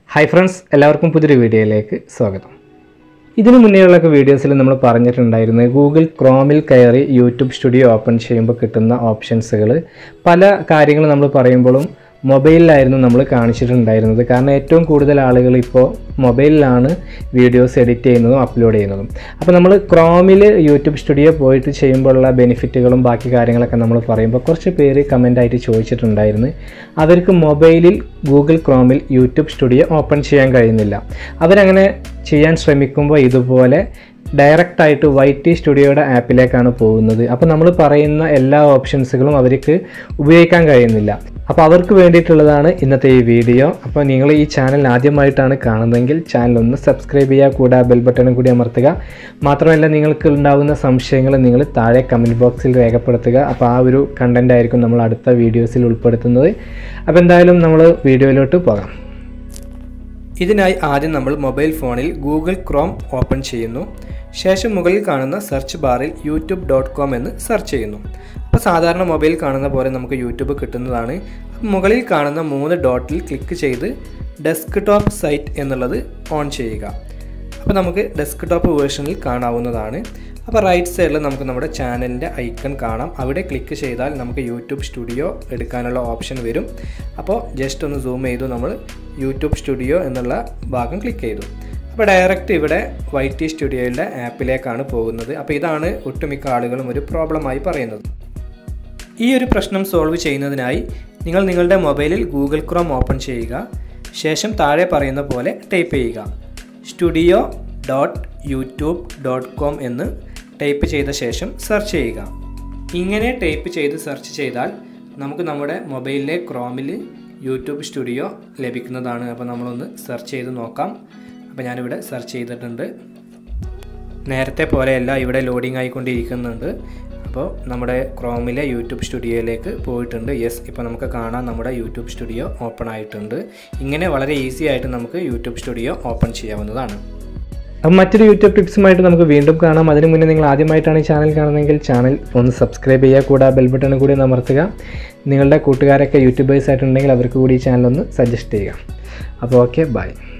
hi friends എല്ലാവർക്കും പുതിയൊരു വീഡിയോയിലേക്ക് സ്വാഗതം ഇതിനു മുന്നേയുള്ളൊക്കെ വീഡിയോസിൽ നമ്മൾ പറഞ്ഞിട്ടുണ്ടായിരുന്നു ഗൂഗിൾ ക്രോമിൽ കയറി യൂട്യൂബ് സ്റ്റുഡിയോ ഓപ്പൺ ചെയ്യുമ്പോൾ കിട്ടുന്ന ഓപ്ഷൻസുകൾ പല കാര്യങ്ങൾ നമ്മൾ പറയുമ്പോഴും മൊബൈലിലായിരുന്നു നമ്മൾ കാണിച്ചിട്ടുണ്ടായിരുന്നത് കാരണം ഏറ്റവും കൂടുതൽ ആളുകൾ ഇപ്പോൾ മൊബൈലിലാണ് വീഡിയോസ് എഡിറ്റ് ചെയ്യുന്നതും അപ്ലോഡ് ചെയ്യുന്നതും അപ്പോൾ നമ്മൾ ക്രോമിൽ യൂട്യൂബ് സ്റ്റുഡിയോ പോയിട്ട് ചെയ്യുമ്പോഴുള്ള ബെനിഫിറ്റുകളും ബാക്കി കാര്യങ്ങളൊക്കെ നമ്മൾ പറയുമ്പോൾ കുറച്ച് പേര് കമൻ്റായിട്ട് ചോദിച്ചിട്ടുണ്ടായിരുന്നു അവർക്ക് മൊബൈലിൽ ഗൂഗിൾ ക്രോമിൽ യൂട്യൂബ് സ്റ്റുഡിയോ ഓപ്പൺ ചെയ്യാൻ കഴിയുന്നില്ല അവരങ്ങനെ ചെയ്യാൻ ശ്രമിക്കുമ്പോൾ ഇതുപോലെ ഡയറക്റ്റ് ആയിട്ട് വൈ ടി സ്റ്റുഡിയോയുടെ ആപ്പിലേക്കാണ് പോകുന്നത് അപ്പോൾ നമ്മൾ പറയുന്ന എല്ലാ ഓപ്ഷൻസുകളും അവർക്ക് ഉപയോഗിക്കാൻ കഴിയുന്നില്ല അപ്പോൾ അവർക്ക് വേണ്ടിയിട്ടുള്ളതാണ് ഇന്നത്തെ ഈ വീഡിയോ അപ്പോൾ നിങ്ങൾ ഈ ചാനൽ ആദ്യമായിട്ടാണ് കാണുന്നതെങ്കിൽ ചാനൽ ഒന്ന് സബ്സ്ക്രൈബ് ചെയ്യുക കൂടെ ബെൽ ബട്ടണും കൂടി അമർത്തുക മാത്രമല്ല നിങ്ങൾക്ക് ഉണ്ടാകുന്ന സംശയങ്ങൾ നിങ്ങൾ താഴെ കമൻറ്റ് ബോക്സിൽ രേഖപ്പെടുത്തുക അപ്പോൾ ആ ഒരു കണ്ടൻ്റ് ആയിരിക്കും നമ്മൾ അടുത്ത വീഡിയോസിൽ ഉൾപ്പെടുത്തുന്നത് അപ്പോൾ എന്തായാലും നമ്മൾ വീഡിയോയിലോട്ട് പോകാം ഇതിനായി ആദ്യം നമ്മൾ മൊബൈൽ ഫോണിൽ ഗൂഗിൾ ക്രോം ഓപ്പൺ ചെയ്യുന്നു ശേഷം മുകളിൽ കാണുന്ന സെർച്ച് ബാറിൽ യൂട്യൂബ് ഡോട്ട് കോം എന്ന് സെർച്ച് ചെയ്യുന്നു അപ്പോൾ സാധാരണ മൊബൈൽ കാണുന്ന പോലെ നമുക്ക് യൂട്യൂബ് കിട്ടുന്നതാണ് മുകളിൽ കാണുന്ന മൂന്ന് ഡോട്ടിൽ ക്ലിക്ക് ചെയ്ത് ഡെസ്ക് ടോപ്പ് സൈറ്റ് എന്നുള്ളത് ഓൺ ചെയ്യുക അപ്പോൾ നമുക്ക് ഡെസ്ക് ടോപ്പ് വേർഷനിൽ കാണാവുന്നതാണ് അപ്പോൾ റൈറ്റ് സൈഡിൽ നമുക്ക് നമ്മുടെ ചാനലിൻ്റെ ഐക്കൺ കാണാം അവിടെ ക്ലിക്ക് ചെയ്താൽ നമുക്ക് യൂട്യൂബ് സ്റ്റുഡിയോ എടുക്കാനുള്ള ഓപ്ഷൻ വരും അപ്പോൾ ജസ്റ്റ് ഒന്ന് സൂം ചെയ്തു നമ്മൾ യൂട്യൂബ് സ്റ്റുഡിയോ എന്നുള്ള ഭാഗം ക്ലിക്ക് ചെയ്തു അപ്പോൾ ഡയറക്റ്റ് ഇവിടെ വൈ ടി സ്റ്റുഡിയോയുടെ ആപ്പിലേക്കാണ് പോകുന്നത് അപ്പോൾ ഇതാണ് ഒട്ടുമിക്ക ആളുകളും ഒരു പ്രോബ്ലമായി പറയുന്നത് ഈ ഒരു പ്രശ്നം സോൾവ് ചെയ്യുന്നതിനായി നിങ്ങൾ നിങ്ങളുടെ മൊബൈലിൽ ഗൂഗിൾ ക്രോം ഓപ്പൺ ചെയ്യുക ശേഷം താഴെ പറയുന്ന പോലെ ടൈപ്പ് ചെയ്യുക studio dot YouTube dot com എന്ന് ടൈപ്പ് ചെയ്ത ശേഷം സെർച്ച് ചെയ്യുക ഇങ്ങനെ ടൈപ്പ് ചെയ്ത് സെർച്ച് ചെയ്താൽ നമുക്ക് നമ്മുടെ മൊബൈലിലെ ക്രോമിൽ യൂട്യൂബ് സ്റ്റുഡിയോ ലഭിക്കുന്നതാണ് അപ്പോൾ നമ്മളൊന്ന് സെർച്ച് ചെയ്ത് നോക്കാം അപ്പോൾ ഞാനിവിടെ സെർച്ച് ചെയ്തിട്ടുണ്ട് നേരത്തെ പോലെയല്ല ഇവിടെ ലോഡിംഗ് ആയിക്കൊണ്ടിരിക്കുന്നുണ്ട് അപ്പോൾ നമ്മുടെ ക്രോമിലെ യൂട്യൂബ് സ്റ്റുഡിയോയിലേക്ക് പോയിട്ടുണ്ട് യെസ് ഇപ്പോൾ നമുക്ക് കാണാം നമ്മുടെ യൂട്യൂബ് സ്റ്റുഡിയോ ഓപ്പൺ ആയിട്ടുണ്ട് ഇങ്ങനെ വളരെ ഈസി ആയിട്ട് നമുക്ക് യൂട്യൂബ് സ്റ്റുഡിയോ ഓപ്പൺ ചെയ്യാവുന്നതാണ് അപ്പം മറ്റൊരു യൂട്യൂബ് ടിപ്സുമായിട്ട് നമുക്ക് വീണ്ടും കാണാം അതിന് മുന്നേ നിങ്ങൾ ആദ്യമായിട്ടാണ് ഈ ചാനൽ കാണുന്നതെങ്കിൽ ചാനൽ ഒന്ന് സബ്സ്ക്രൈബ് ചെയ്യുക കൂടെ ബെൽ ബട്ടൺ കൂടി ഒന്ന് അമർത്തുക നിങ്ങളുടെ കൂട്ടുകാരൊക്കെ യൂട്യൂബേഴ്സ് ആയിട്ടുണ്ടെങ്കിൽ അവർക്ക് കൂടി ഈ ചാനൽ ഒന്ന് സജസ്റ്റ് ചെയ്യുക അപ്പോൾ ഓക്കെ ബൈ